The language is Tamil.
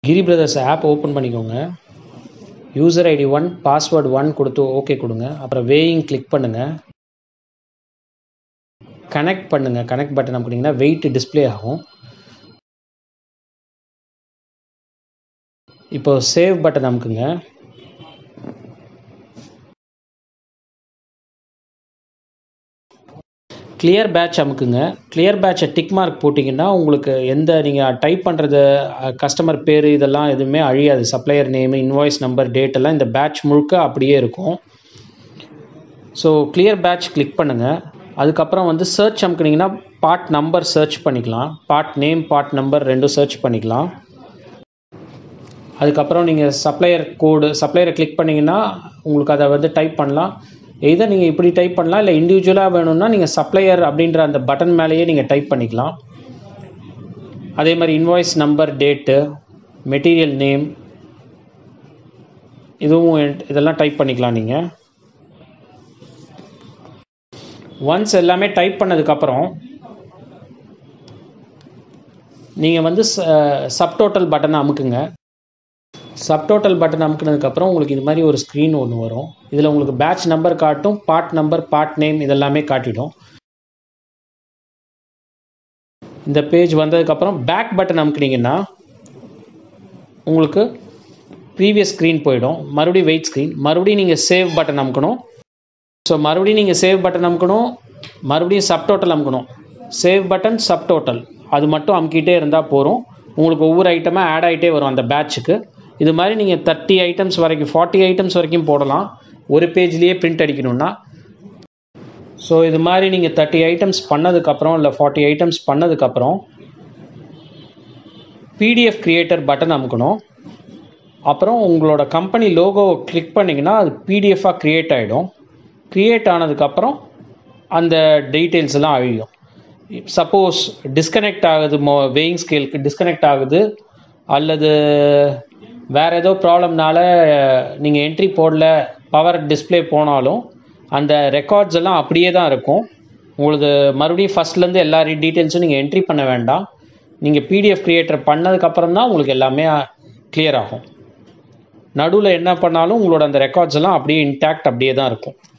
கிரி பிரதர்ஸ் ஆப் ஓப்பன் பண்ணிக்கோங்க user ID one password one கொடுத்து ஓகே கொடுங்க அப்புறம் வேயிங் கிளிக் பண்ணுங்கள் கனெக்ட் பண்ணுங்கள் கனெக்ட் பட்டன் அமுக்குனீங்கன்னா வெயிட் டிஸ்ப்ளே ஆகும் இப்போ சேவ் பட்டன் அமுக்குங்க கிளியர் பேட்ச் அமுக்குங்க கிளியர் பேட்சை டிக் மார்க் போட்டிங்கன்னா உங்களுக்கு எந்த நீங்கள் டைப் பண்ணுறது கஸ்டமர் பேர் இதெல்லாம் எதுவுமே அழியாது supplier name invoice number date எல்லாம் இந்த பேட்ச் முழுக்க அப்படியே இருக்கும் ஸோ கிளியர் பேட்ச் கிளிக் பண்ணுங்கள் அதுக்கப்புறம் வந்து சர்ச் அமுக்குனீங்கன்னா பார்ட் நம்பர் சர்ச் பண்ணிக்கலாம் பார்ட் நேம் பார்ட் நம்பர் ரெண்டும் சர்ச் பண்ணிக்கலாம் அதுக்கப்புறம் நீங்கள் சப்ளையர் கோடு சப்ளையரை கிளிக் பண்ணிங்கன்னா உங்களுக்கு அதை வந்து டைப் பண்ணலாம் எதை நீங்கள் இப்படி டைப் பண்ணலாம் இல்லை இண்டிவிஜுவலாக வேணும்னா நீங்கள் சப்ளையர் அப்படின்ற அந்த பட்டன் மேலேயே நீங்கள் டைப் பண்ணிக்கலாம் அதே மாதிரி invoice number date material name இதுவும் இதெல்லாம் டைப் பண்ணிக்கலாம் நீங்கள் ஒன்ஸ் எல்லாமே டைப் பண்ணதுக்கப்புறம் நீங்கள் வந்து சப்டோட்டல் பட்டனை அமுக்குங்க சப்டோட்டல் பட்டன் அமுக்குனதுக்கப்புறம் உங்களுக்கு இது மாதிரி ஒரு ஸ்க்ரீன் ஒன்று வரும் இதில் உங்களுக்கு பேட்ச் நம்பர் காட்டும் பார்ட் நம்பர் பார்ட் நேம் இதெல்லாமே காட்டிடும் இந்த பேஜ் வந்ததுக்கப்புறம் பேக் பட்டன் அமுக்குனீங்கன்னா உங்களுக்கு ப்ரீவியஸ் ஸ்க்ரீன் போயிடும் மறுபடியும் வெயிட் ஸ்க்ரீன் மறுபடியும் நீங்கள் சேவ் பட்டன் அமுக்கணும் ஸோ மறுபடியும் நீங்கள் சேவ் பட்டன் அமுக்கணும் மறுபடியும் சப்டோட்டல் அமுக்கணும் சேவ் பட்டன் சப்டோட்டல் அது மட்டும் அமுக்கிட்டே இருந்தால் போகிறோம் உங்களுக்கு ஒவ்வொரு ஐட்டமாக ஆட் ஆகிட்டே வரும் அந்த பேட்சுக்கு இது மாதிரி நீங்கள் தேர்ட்டி ஐட்டம்ஸ் வரைக்கும் ஃபார்ட்டி ஐட்டம்ஸ் வரைக்கும் போடலாம் ஒரு பேஜ்லேயே பிரிண்ட் அடிக்கணும்னா ஸோ இது மாதிரி நீங்கள் தேர்ட்டி ஐட்டம்ஸ் பண்ணதுக்கப்புறம் இல்லை ஃபார்ட்டி ஐட்டம்ஸ் பண்ணதுக்கப்புறம் பிடிஎஃப் கிரியேட்டர் பட்டன் அமுக்கணும் அப்புறம் உங்களோட கம்பெனி லோகோவை கிளிக் பண்ணிங்கன்னா அது பிடிஎஃபாக க்ரியேட் ஆகிடும் க்ரியேட் ஆனதுக்கப்புறம் அந்த டீட்டெயில்ஸ் எல்லாம் அழியும் சப்போஸ் டிஸ்கனெக்ட் ஆகுது மோ வெயிங் ஸ்கேலுக்கு டிஸ்கனெக்ட் ஆகுது அல்லது வேறு ஏதோ ப்ராப்ளம்னால நீங்கள் என்ட்ரி போடல பவர் டிஸ்பிளே போனாலும் அந்த ரெக்கார்ட்ஸ் எல்லாம் அப்படியே தான் இருக்கும் உங்களுக்கு மறுபடியும் ஃபஸ்ட்லேருந்து எல்லா டீட்டெயில்ஸும் நீங்கள் என்ட்ரி பண்ண வேண்டாம் நீங்கள் பிடிஎஃப் க்ரியேட்டர் பண்ணதுக்கப்புறம் தான் உங்களுக்கு எல்லாமே கிளியர் ஆகும் நடுவில் என்ன பண்ணாலும் உங்களோட அந்த ரெக்கார்ட்ஸ் எல்லாம் அப்படியே இன்டாக்ட் அப்படியே தான் இருக்கும்